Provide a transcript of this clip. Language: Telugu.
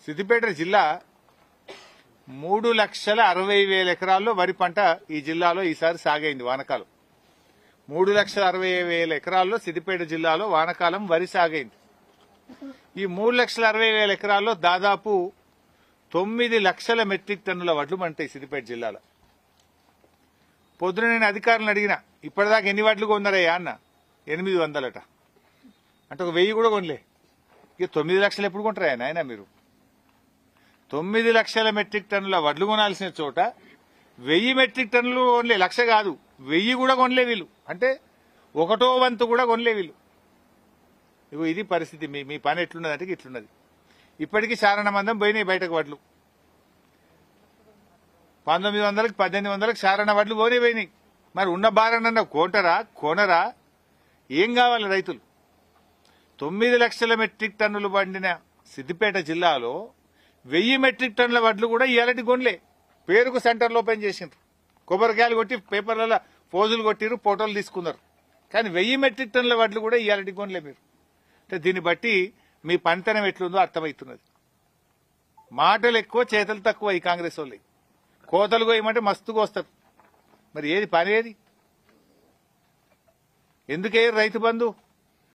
సిద్దిపేట జిల్లా మూడు లక్షల అరవై వేల ఎకరాల్లో వరి పంట ఈ జిల్లాలో ఈసారి సాగైంది వానకాలం మూడు లక్షల అరవై వేల ఎకరాల్లో సిద్దిపేట జిల్లాలో వానకాలం వరి సాగైంది ఈ మూడు లక్షల అరవై వేల ఎకరాల్లో దాదాపు తొమ్మిది లక్షల మెట్రిక్ టన్నుల వడ్లు పంటాయి సిద్దిపేట జిల్లాలో పొద్దున నేను అధికారులను అడిగిన ఇప్పటిదాకా ఎన్ని వడ్లు కొన్నారయ్యా అన్న ఎనిమిది వందలట అంటే ఒక వెయ్యి కూడా కొనలే ఇక తొమ్మిది లక్షలు ఎప్పుడు కొంటారా నాయన మీరు తొమ్మిది లక్షల మెట్రిక్ టన్నుల వడ్లు కొనాల్సిన చోట వెయ్యి మెట్రిక్ టన్నులు కొనలే లక్ష కాదు వెయ్యి కూడా కొనలే వీళ్ళు అంటే ఒకటో వంతు కూడా కొనలే వీళ్ళు ఇగో ఇది పరిస్థితి మీ మీ పని ఎట్లున్నది అంటే ఇట్లున్నది ఇప్పటికీ చారణ మందం పోయినాయి బయటకు వడ్లు పంతొమ్మిది వందలకి పద్దెనిమిది వందలకు చారణ వడ్లు పోనే పోయినాయి మరి ఉన్న బారనన్న కోటరా కోనరా ఏం కావాలి రైతులు తొమ్మిది లక్షల మెట్రిక్ టన్నులు పండిన సిద్దిపేట జిల్లాలో వెయ్యి మెట్రిక్ టన్నుల వడ్లు కూడా ఇలాంటి కొనలే పేరుకు సెంటర్లో ఓపెన్ చేసిండ్రు కొబ్బరికాయలు కొట్టి పేపర్లలో పోజులు కొట్టిరు ఫోటోలు తీసుకున్నారు కానీ వెయ్యి మెట్రిక్ టన్నుల వడ్లు కూడా ఇలాంటి కొనలే మీరు అంటే దీన్ని బట్టి మీ పనితనం ఎట్లుందో అర్థమవుతున్నది మాటలు ఎక్కువ చేతలు తక్కువ ఈ కాంగ్రెస్ వాళ్ళు కోతలు కోయమంటే మస్తుగా వస్తారు మరి ఏది పని ఏది ఎందుకే రైతు బంధు